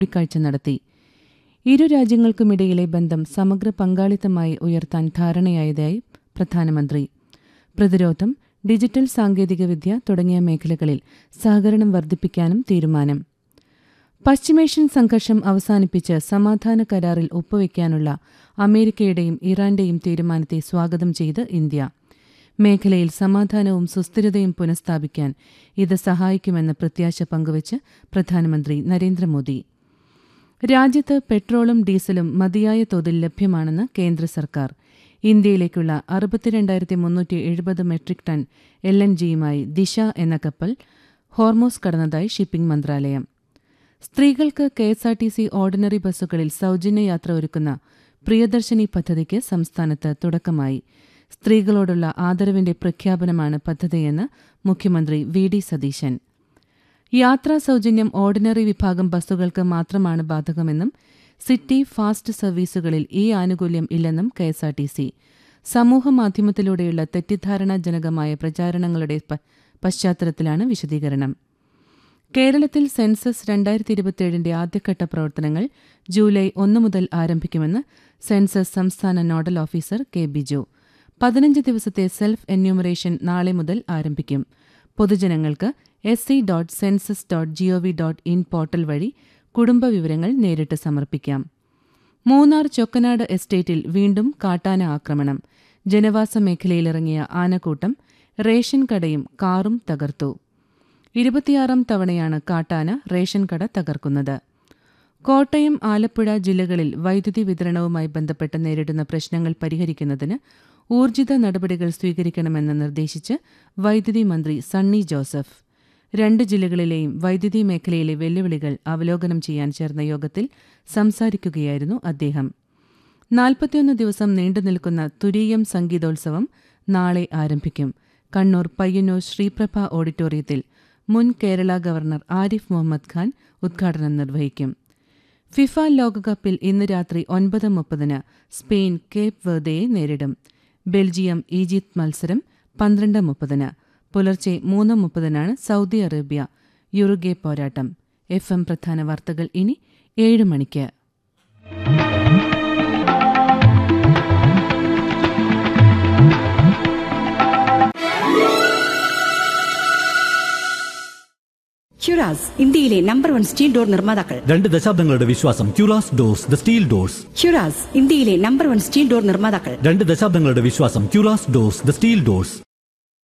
കൂടിക്കാഴ്ച നടത്തി ഇരു രാജ്യങ്ങൾക്കുമിടയിലെ ബന്ധം സമഗ്ര പങ്കാളിത്തമായി ഉയർത്താൻ ധാരണയായതായി പ്രധാനമന്ത്രി പ്രതിരോധം ഡിജിറ്റൽ സാങ്കേതികവിദ്യ തുടങ്ങിയ മേഖലകളിൽ സഹകരണം വർദ്ധിപ്പിക്കാനും തീരുമാനം പശ്ചിമേഷ്യൻ സംഘർഷം അവസാനിപ്പിച്ച് സമാധാന കരാറിൽ ഒപ്പുവയ്ക്കാനുള്ള അമേരിക്കയുടെയും ഇറാന്റെയും തീരുമാനത്തെ സ്വാഗതം ചെയ്ത് ഇന്ത്യ മേഖലയിൽ സമാധാനവും സുസ്ഥിരതയും പുനഃസ്ഥാപിക്കാൻ ഇത് സഹായിക്കുമെന്ന് പ്രത്യാശ പങ്കുവച്ച് പ്രധാനമന്ത്രി നരേന്ദ്രമോദി രാജ്യത്ത് പെട്രോളും ഡീസലും മതിയായ തോതിൽ ലഭ്യമാണെന്ന് കേന്ദ്ര സർക്കാർ ഇന്ത്യയിലേക്കുള്ള അറുപത്തിരണ്ടായിരത്തി മുന്നൂറ്റി എഴുപത് മെട്രിക് ടൺ എൽ എൻ ജിയുമായി ദിശ എന്ന കപ്പൽ ഹോർമോസ് കടന്നതായി ഷിപ്പിംഗ് മന്ത്രാലയം സ്ത്രീകൾക്ക് K S R T C ordinary ബസ്സുകളിൽ സൗജന്യ യാത്ര ഒരുക്കുന്ന പ്രിയദർശിനി പദ്ധതിക്ക് സംസ്ഥാനത്ത് തുടക്കമായി സ്ത്രീകളോടുള്ള ആദരവിന്റെ പ്രഖ്യാപനമാണ് പദ്ധതിയെന്ന് മുഖ്യമന്ത്രി വി ഡി സതീശൻ യാത്രാ സൗജന്യം ഓർഡിനറി വിഭാഗം ബസ്സുകൾക്ക് മാത്രമാണ് ബാധകമെന്നും സിറ്റി ഫാസ്റ്റ് സർവീസുകളിൽ ഈ ആനുകൂല്യം ഇല്ലെന്നും കെഎസ്ആർടിസി സമൂഹമാധ്യമത്തിലൂടെയുള്ള തെറ്റിദ്ധാരണാജനകമായ പ്രചാരണങ്ങളുടെ പ- പശ്ചാത്തലത്തിലാണ് വിശദീകരണം കേരളത്തിൽ സെൻസസ് രണ്ടായിരത്തി ഇരുപത്തിയേഴിന്റെ ആദ്യഘട്ട പ്രവർത്തനങ്ങൾ ജൂലൈ ഒന്ന് മുതൽ ആരംഭിക്കുമെന്ന് സെൻസസ് സംസ്ഥാന നോഡൽ ഓഫീസർ കെ ബിജു പതിനഞ്ച് ദിവസത്തെ സെൽഫ് എന്യൂമറേഷൻ നാളെ മുതൽ ആരംഭിക്കും പൊതുജനങ്ങൾക്ക് S C dot census dot G O V dot in portal വഴി കുടുംബ വിവരങ്ങൾ നേരിട്ട് സമർപ്പിക്കാം മൂന്നാർ ചൊക്കനാട് എസ്റ്റേറ്റിൽ വീണ്ടും കാട്ടാന ആക്രമണം ജനവാസ മേഖലയിലിറങ്ങിയ ആനക്കൂട്ടം റേഷൻ കടയും കാറും തകർത്തു ഇരുപത്തിയാറാം തവണയാണ് കാട്ടാന റേഷൻ കട തകർക്കുന്നത് കോട്ടയം ആലപ്പുഴ ജില്ലകളിൽ വൈദ്യുതി വിതരണവുമായി ബന്ധപ്പെട്ട് നേരിടുന്ന പ്രശ്നങ്ങൾ പരിഹരിക്കുന്നതിന് ഊർജിത നടപടികൾ സ്വീകരിക്കണമെന്ന് നിർദ്ദേശിച്ച് വൈദ്യുതി മന്ത്രി സണ്ണി ജോസഫ് രണ്ട് ജില്ലകളിലെയും വൈദ്യുതി മേഖലയിലെ വെല്ലുവിളികൾ അവലോകനം ചെയ്യാൻ ചേർന്ന യോഗത്തിൽ സംസാരിക്കുകയായിരുന്നു അദ്ദേഹം നാൽപ്പത്തിയൊന്ന് ദിവസം നീണ്ടുനിൽക്കുന്ന തുരീയം സംഗീതോത്സവം നാളെ ആരംഭിക്കും കണ്ണൂർ പയ്യന്നൂർ ശ്രീപ്രഭ ഓഡിറ്റോറിയത്തിൽ മുൻ കേരള ഗവർണർ ആരിഫ് മുഹമ്മദ് ഖാൻ ഉദ്ഘാടനം നിർവഹിക്കും ഫിഫ ലോകകപ്പിൽ ഇന്ന് രാത്രി ഒൻപത് മുപ്പതിന് സ്പെയിൻ കേപ്പ് വെർദയെ നേരിടും ബെൽജിയം ഈജിപ്ത് മത്സരം പന്ത്രണ്ട് മുപ്പതിന് പുലർച്ചെ മൂന്ന് മുപ്പതിനാണ് സൗദി അറേബ്യ യുറുഗെ പോരാട്ടം എഫ് എം പ്രധാന വാർത്തകൾ ഇനി ഏഴ് മണിക്ക് ഹ്യുറാസ് ഇന്ത്യയിലെ നമ്പർ വൺ സ്റ്റീൽ ഡോർ നിർമ്മാതാക്കൾ രണ്ട് ദശാബ്ദങ്ങളുടെ വിശ്വാസം ക്യൂറാസ് ഡോർസ് ദ സ്റ്റീൽ ഡോർസ് ഹ്യുറാസ് ഇന്ത്യയിലെ നമ്പർ വൺ സ്റ്റീൽ ഡോർ നിർമ്മാതാക്കൾ രണ്ട് ദശാബ്ദങ്ങളുടെ വിശ്വാസം ക്യൂറാസ് ഡോർസ് ദ സ്റ്റീൽ ഡോർസ്